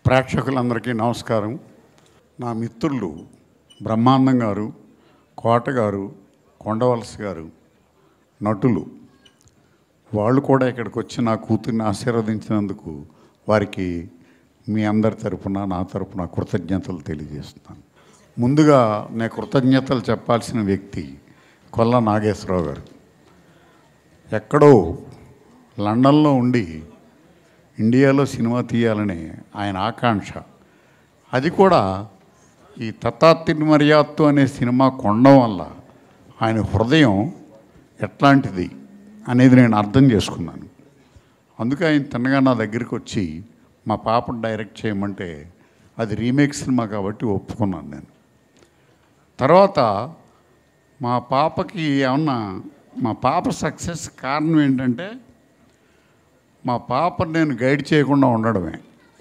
ప్రేక్షకులందరికీ నమస్కారం నా మిత్రులు బ్రహ్మానందం గారు కోట గారు కొండవలస గారు నటులు వాళ్ళు కూడా ఇక్కడికి వచ్చి నా కూతుర్ని ఆశీర్వదించినందుకు వారికి మీ అందరి తరపున నా తరపున కృతజ్ఞతలు తెలియజేస్తున్నాను ముందుగా నేను కృతజ్ఞతలు చెప్పాల్సిన వ్యక్తి కొల్ల నాగేశ్వరరావు గారు ఎక్కడో లండన్లో ఉండి ఇండియాలో సినిమా తీయాలనే ఆయన ఆకాంక్ష అది కూడా ఈ తత్తాత్తిని మర్యాత్తు అనే సినిమా కొనడం వల్ల ఆయన హృదయం ఎట్లాంటిది అనేది నేను అర్థం చేసుకున్నాను అందుకే ఆయన తిన్నగా నా దగ్గరికి వచ్చి మా పాపను డైరెక్ట్ చేయమంటే అది రీమేక్ సినిమా కాబట్టి ఒప్పుకున్నాను నేను తర్వాత మా పాపకి ఏమన్నా మా పాప సక్సెస్ కారణం ఏంటంటే మా పాపను నేను గైడ్ చేయకుండా ఉండడమే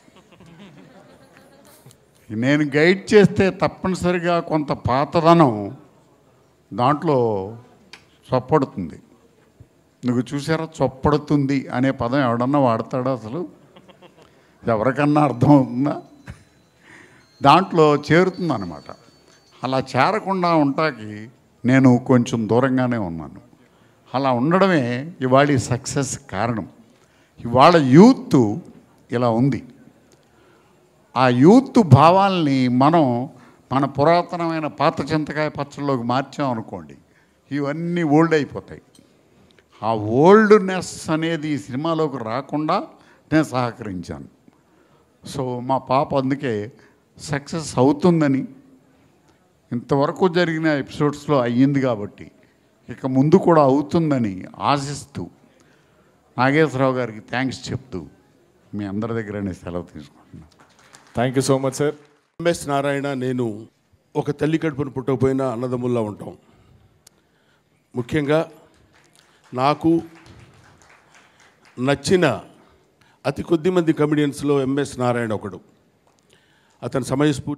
నేను గైడ్ చేస్తే తప్పనిసరిగా కొంత పాతదనం దాంట్లో చొప్పడుతుంది నువ్వు చూసారా చొప్పడుతుంది అనే పదం ఎవడన్నా వాడతాడా అసలు ఎవరికన్నా అర్థమవుతుందా దాంట్లో చేరుతుందన్నమాట అలా చేరకుండా ఉంటాకి నేను కొంచెం దూరంగానే ఉన్నాను అలా ఉండడమే ఇవాళ ఈ సక్సెస్ కారణం ఇవాళ యూత్ ఇలా ఉంది ఆ యూత్ భావాల్ని మనం మన పురాతనమైన పాత చింతకాయ పచ్చళ్ళలోకి మార్చాం అనుకోండి ఇవన్నీ ఓల్డ్ అయిపోతాయి ఆ ఓల్డ్నెస్ అనేది ఈ సినిమాలోకి రాకుండా నేను సహకరించాను సో మా పాప అందుకే సక్సెస్ అవుతుందని ఇంతవరకు జరిగిన ఎపిసోడ్స్లో అయ్యింది కాబట్టి ఇక ముందు కూడా అవుతుందని ఆశిస్తూ నాగేశ్వరరావు గారికి థ్యాంక్స్ చెప్తూ మీ అందరి దగ్గర నేను సెలవు తీసుకుంటున్నాను thank you so much sir MS Narayana నేను ఒక తల్లి కడుపున పుట్టకపోయినా అన్నదమ్ముల్లా ఉంటాం ముఖ్యంగా నాకు నచ్చిన అతి కొద్ది మంది కమెడియన్స్లో ఎంఎస్ నారాయణ ఒకడు అతని సమయస్ఫూర్తి